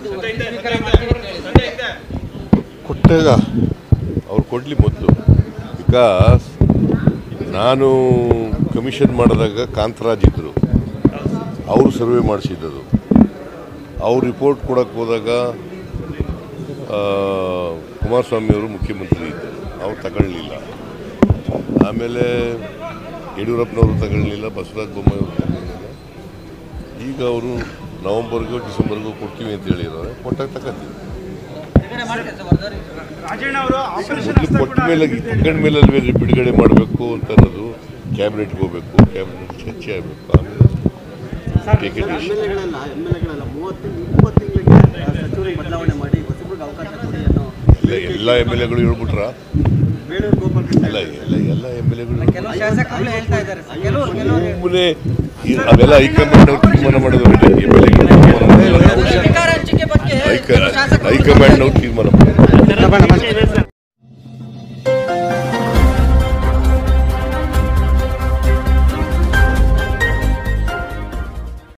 ಇದು ಸ್ವೀಕಾರ ಮಾಡ್ತೀನಿ ಅಂತ ಹೇಳಿದ್ರು. ಕೊಟ್ಟಾಗ ಅವ್ರು ಕೊಡಲಿ ಮೊದಲು ಬಿಕಾಸ್ ನಾನು ಕಮಿಷನ್ ಮಾಡಿದಾಗ ಕಾಂತರಾಜ್ ಇದ್ದರು ಅವರು ಸರ್ವೆ ಮಾಡಿಸಿದ್ದು ಅವ್ರು ರಿಪೋರ್ಟ್ ಕೊಡೋಕ್ಕೆ ಹೋದಾಗ ಆ, ಕುಮಾರಸ್ವಾಮಿ ಅವರು ಮುಖ್ಯಮಂತ್ರಿ ಇದ್ದರು ಅವ್ರು ತಗೊಳ್ಳಿಲ್ಲ ಆಮೇಲೆ ಯಡಿಯೂರಪ್ಪನವರು ತಗೊಳ್ಳಿಲ್ಲ ಬಸವರಾಜ ಬೊಮ್ಮಾಯಿ ಅವರು ತಗೊಳ್ಳಿಲ್ಲ ಈಗ ಅವರು ನವಂಬರ್ಗೋ ಡಿಸೆಂಬರ್ಗೋ ಕೊಡ್ತೀವಿ ಅಂತ ಹೇಳಿದ್ದಾರೆ ಕೊಟ್ಟಾಗ ತಗೋತೀವಿ ಬಿಡುಗಡೆ ಮಾಡ್ತೀರಾ ಸರ್ ವರದಿ? ರಾಜಣ್ಣ ಅವರು ಆಪರೇಷನ್ ಮೊದಲು ಕೊಟ್ಟ ಮೇಲೆ ತಗೊಂಡ ಮೇಲೆ ಅಲ್ವೇ ಬಿಡುಗಡೆ ಮಾಡಬೇಕು ಅಂತ ಅನ್ನೋದು ಕ್ಯಾಬಿನೆಟ್ಗೆ ಹೋಗಬೇಕು ಕ್ಯಾಬಿನೆಟ್ ಚರ್ಚೆ ಆಗಬೇಕು ಆಮೇಲೆ take a ಎಮ್ decision. ಎಲ್ ಎಗಳೆಲ್ಲ ಎಮ್ ಎಲ್ ಎಗಳೆಲ್ಲ ಮೂವತ್ತು ಇಪ್ಪತ್ತು ತಿಂಗಳಿಗೆ ಸಚಿವರಿಗೆ ಬದಲಾವಣೆ ಮಾಡಿ ಹೊಸಬ್ರಿಗೆ ಅವಕಾಶ ಕೊಡಿ ಅನ್ನೋ ಎಲ್ಲ ಎಲ್ಲ ಎಮ್ ಎಲ್ ಎಗಳು ಹೇಳ್ಬಿಟ್ರ ಬೇಳೂರು ಗೋಪಾಲ್ ಕೃಷ್ಣ ಎಲ್ಲ ಎಲ್ಲ ಎಲ್ಲ ಎಮ್ ಎಲ್ ಎಗಳು ಕೆಲವು ಶಾಸಕರು ಹೇಳ್ತಾ ಇದ್ದಾರೆ ಸರ್ ಕೆಲವರು ಕೆಲವರು ಸುಮ್ಮನೆ ಅವೆಲ್ಲ ಹೈಕಮಾಂಡ್ ಅವ್ರು ತೀರ್ಮಾನ ಮಾಡೋದು ಎಮ್ ಎಲ್ ಎಗಳು ತೀರ್ಮಾನ ಮಾಡೋದು ಅಧಿಕಾರ ಹಂಚಿಕೆ ಬಗ್ಗೆ ಕೆಲವು ಶಾಸಕರು ಹೈಕಮಾಂಡ್ ಅವ್ರು ತೀರ್ಮಾನ ಮಾಡೋದು ಬಣ್ಣ ಬಣ್ಣ